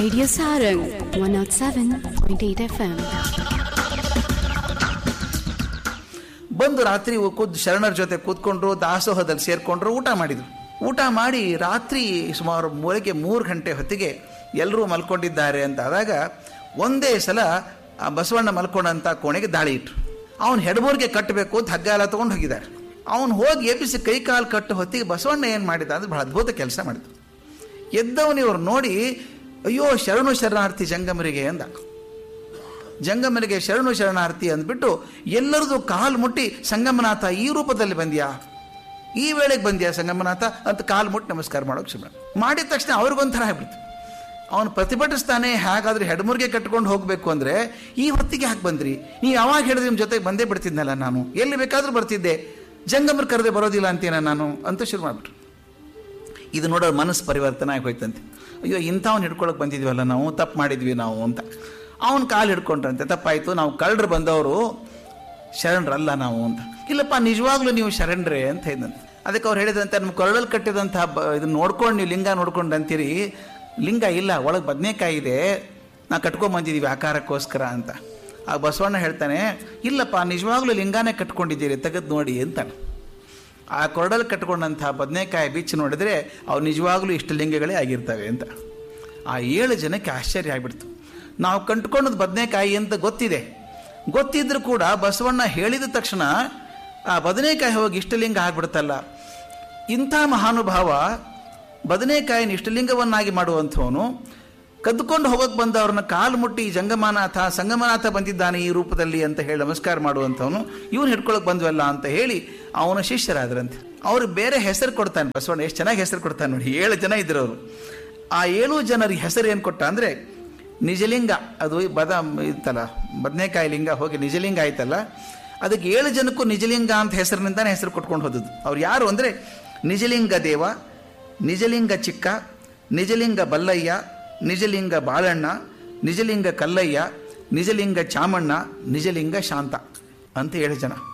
Radio Sarang 107.8 FM. ಬಂದು ರಾತ್ರಿ ಕೂತ್ ಶರಣರ ಜೊತೆ ಕೂತ್ಕೊಂಡ್ರು ದಾಸೋಹದಲ್ಲಿ ಸೇರ್ಕೊಂಡ್ರು ಊಟ ಮಾಡಿದ್ರು ಊಟ ಮಾಡಿ ರಾತ್ರಿ ಸುಮಾರು ಮೂರಕ್ಕೆ ಮೂರು ಗಂಟೆ ಹೊತ್ತಿಗೆ ಎಲ್ಲರೂ ಮಲ್ಕೊಂಡಿದ್ದಾರೆ ಅಂತ ಆದಾಗ ಒಂದೇ ಸಲ ಆ ಬಸವಣ್ಣ ಮಲ್ಕೊಂಡಂತ ಕೋಣೆಗೆ ದಾಳಿ ಇಟ್ರು ಅವನು ಹೆಡಮೂರ್ಗೆ ಕಟ್ಟಬೇಕು ಅಂತ ಹಗ್ಗ ಎಲ್ಲ ತೊಗೊಂಡು ಹೋಗಿದ್ದಾರೆ ಅವನು ಹೋಗಿ ಎಬ್ಬಿಸಿ ಕೈ ಕಾಲು ಕಟ್ಟು ಹೊತ್ತಿಗೆ ಬಸವಣ್ಣ ಏನು ಮಾಡಿದ ಅಂದ್ರೆ ಬಹಳ ಅದ್ಭುತ ಕೆಲಸ ಮಾಡಿದ ಎದ್ದವನು ಇವ್ರು ನೋಡಿ ಅಯ್ಯೋ ಶರಣು ಶರಣಾರ್ಥಿ ಜಂಗಮರಿಗೆ ಅಂದ ಜಂಗಮನಿಗೆ ಶರಣು ಶರಣಾರ್ಥಿ ಅಂದ್ಬಿಟ್ಟು ಎಲ್ಲರದು ಕಾಲು ಮುಟ್ಟಿ ಸಂಗಮನಾಥ ಈ ರೂಪದಲ್ಲಿ ಬಂದ್ಯಾ ಈ ವೇಳೆಗೆ ಬಂದ್ಯಾ ಸಂಗಮನಾಥ ಅಂತ ಕಾಲು ಮುಟ್ಟಿ ನಮಸ್ಕಾರ ಮಾಡೋಕೆ ಶುರು ಮಾಡ್ದ. ಮಾಡಿದ ತಕ್ಷಣ ಅವ್ರಿಗೊಂಥರ ಆಗ್ಬಿಡ್ತು ಅವನು ಪ್ರತಿಭಟಿಸ್ತಾನೆ ಹೇಗಾದ್ರೂ ಹೆಡ್ಮುರ್ಗೆ ಕಟ್ಕೊಂಡು ಹೋಗಬೇಕು ಅಂದರೆ ಈ ಹೊತ್ತಿಗೆ ಹಾಕಿ ಬಂದ್ರಿ ನೀವು ಯಾವಾಗ ಹೇಳಿದ್ರೆ ನಿಮ್ಮ ಜೊತೆಗೆ ಬಂದೇ ಬಿಡ್ತಿದ್ನಲ್ಲ ನಾನು ಎಲ್ಲಿ ಬೇಕಾದರೂ ಬರ್ತಿದ್ದೆ ಜಂಗಮರ್ ಕರೆದೆ ಬರೋದಿಲ್ಲ ಅಂತೀನ ನಾನು ಅಂತ ಶುರು ಮಾಡಿಬಿಟ್ರು ಇದು ನೋಡೋರು ಮನಸ್ಸು ಪರಿವರ್ತನೆ ಆಗಿ ಹೋಯ್ತಂತೆ ಅಯ್ಯೋ ಇಂಥವ್ನು ಹಿಡ್ಕೊಳಕ್ಕೆ ಬಂದಿದ್ವಲ್ಲ ನಾವು ತಪ್ಪು ಮಾಡಿದ್ವಿ ನಾವು ಅಂತ ಅವನ ಕಾಲು ಹಿಡ್ಕೊಂಡ್ರಂತೆ ತಪ್ಪಾಯಿತು ನಾವು ಕಳ್ಳರು ಬಂದವರು ಶರಣರಲ್ಲ ನಾವು ಅಂತ ಇಲ್ಲಪ್ಪ ನಿಜವಾಗ್ಲೂ ನೀವು ಶರಣರೇ ಅಂತ ಹೇಳಿದಂತೆ ಅದಕ್ಕೆ ಅವ್ರು ಹೇಳಿದಂತೆ ನಮ್ಮ ಕೊರಳಲ್ಲಿ ಕಟ್ಟಿದಂತಹ ಬ ಇದನ್ನ ನೋಡ್ಕೊಂಡು ನೀವು ಲಿಂಗ ನೋಡ್ಕೊಂಡು ಅಂತೀರಿ ಲಿಂಗ ಇಲ್ಲ ಒಳಗೆ ಬದನೆಕಾಯಿ ಇದೆ ನಾ ಕಟ್ಕೊಂಬಂದಿದ್ದೀವಿ ಆಕಾರಕ್ಕೋಸ್ಕರ ಅಂತ ಆ ಬಸವಣ್ಣ ಹೇಳ್ತಾನೆ ಇಲ್ಲಪ್ಪ ನಿಜವಾಗ್ಲೂ ಲಿಂಗಾನೇ ಕಟ್ಕೊಂಡಿದ್ದೀರಿ ತೆಗೆದು ನೋಡಿ ಅಂತಾನೆ ಆ ಕೊರಡಲ್ಲಿ ಕಟ್ಕೊಂಡಂತಹ ಬದನೆಕಾಯಿ ಬಿಚ್ಚಿ ನೋಡಿದ್ರೆ ಅವು ನಿಜವಾಗ್ಲೂ ಇಷ್ಟು ಲಿಂಗಗಳೇ ಆಗಿರ್ತವೆ ಅಂತ ಆ ಏಳು ಜನಕ್ಕೆ ಆಶ್ಚರ್ಯ ಆಗ್ಬಿಡ್ತು ನಾವು ಕಂಡುಕೊಂಡದ್ದು ಬದನೆಕಾಯಿ ಅಂತ ಗೊತ್ತಿದೆ ಗೊತ್ತಿದ್ರೂ ಕೂಡ ಬಸವಣ್ಣ ಹೇಳಿದ ತಕ್ಷಣ ಆ ಬದನೆಕಾಯಿ ಹೋಗಿ ಇಷ್ಟಲಿಂಗ ಆಗ್ಬಿಡುತ್ತಲ್ಲ ಇಂಥ ಮಹಾನುಭಾವ ಬದನೆಕಾಯಿನ ಇಷ್ಟಲಿಂಗವನ್ನಾಗಿ ಮಾಡುವಂಥವನು ಕದ್ದುಕೊಂಡು ಹೋಗಕ್ಕೆ ಬಂದವ್ರನ್ನ ಕಾಲು ಮುಟ್ಟಿ ಜಂಗಮನಾಥ ಸಂಗಮನಾಥ ಬಂದಿದ್ದಾನೆ ಈ ರೂಪದಲ್ಲಿ ಅಂತ ಹೇಳಿ ನಮಸ್ಕಾರ ಮಾಡುವಂಥವನು ಇವನು ಹಿಡ್ಕೊಳಕ್ ಬಂದ್ವಲ್ಲ ಅಂತ ಹೇಳಿ ಅವನ ಶಿಷ್ಯರಾದ್ರಂತೆ ಅವ್ರು ಬೇರೆ ಹೆಸರು ಕೊಡ್ತಾನೆ ಬಸವಣ್ಣ ಎಷ್ಟು ಚೆನ್ನಾಗಿ ಹೆಸರು ಕೊಡ್ತಾನೆ ನೋಡಿ ಏಳು ಜನ ಇದ್ರು ಅವರು ಆ ಏಳು ಜನರಿಗೆ ಹೆಸರು ಏನು ಕೊಟ್ಟ ಅಂದರೆ ನಿಜಲಿಂಗ ಅದು ಬದ ಇತ್ತಲ್ಲ ಬದನೆಕಾಯಿ ಲಿಂಗ ಹೋಗಿ ನಿಜಲಿಂಗ ಆಯ್ತಲ್ಲ ಅದಕ್ಕೆ ಏಳು ಜನಕ್ಕೂ ನಿಜಲಿಂಗ ಅಂತ ಹೆಸರಿನಿಂದಾನೆ ಹೆಸರು ಕೊಟ್ಕೊಂಡು ಹೋದದ್ದು ಅವ್ರು ಯಾರು ಅಂದರೆ ನಿಜಲಿಂಗ ದೇವ ನಿಜಲಿಂಗ ಚಿಕ್ಕ ನಿಜಲಿಂಗ ಬಲ್ಲಯ್ಯ ನಿಜಲಿಂಗ ಬಾಳಣ್ಣ ನಿಜಲಿಂಗ ಕಲ್ಲಯ್ಯ ನಿಜಲಿಂಗ ಚಾಮಣ್ಣ ನಿಜಲಿಂಗ ಶಾಂತ ಅಂತ ಏಳು ಜನ